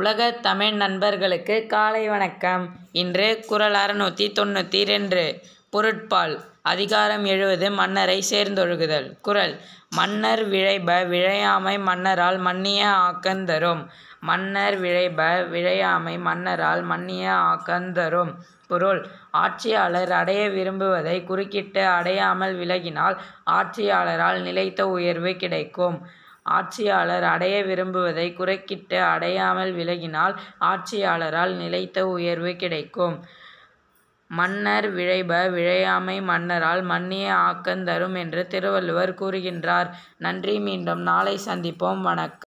உலகத் தமிழ் நண்பர்களுக்கு காலை வணக்கம் இன்று குறள் அறுநூற்றி தொண்ணூற்றி ரெண்டு பொருட்பால் அதிகாரம் எழுவது மன்னரை சேர்ந்தொழுகுதல் குறள் மன்னர் விழைப விழையாமை மன்னரால் மன்னிய ஆக்கந் தரும் மன்னர் விழைப விழையாமை மன்னரால் மன்னிய ஆக்கந் தரும் பொருள் ஆட்சியாளர் அடைய விரும்புவதை குறுக்கிட்டு அடையாமல் விலகினால் ஆட்சியாளரால் நிலைத்த உயர்வு கிடைக்கும் ஆட்சியாளர் அடைய விரும்புவதை குறுக்கிட்டு அடையாமல் விலகினால் ஆட்சியாளரால் நிலைத்த உயர்வு கிடைக்கும் மன்னர் விழைப விழையாமை மன்னரால் மன்னிய ஆக்கந் தரும் என்று திருவள்ளுவர் கூறுகின்றார் நன்றி மீண்டும் நாளை சந்திப்போம் வணக்கம்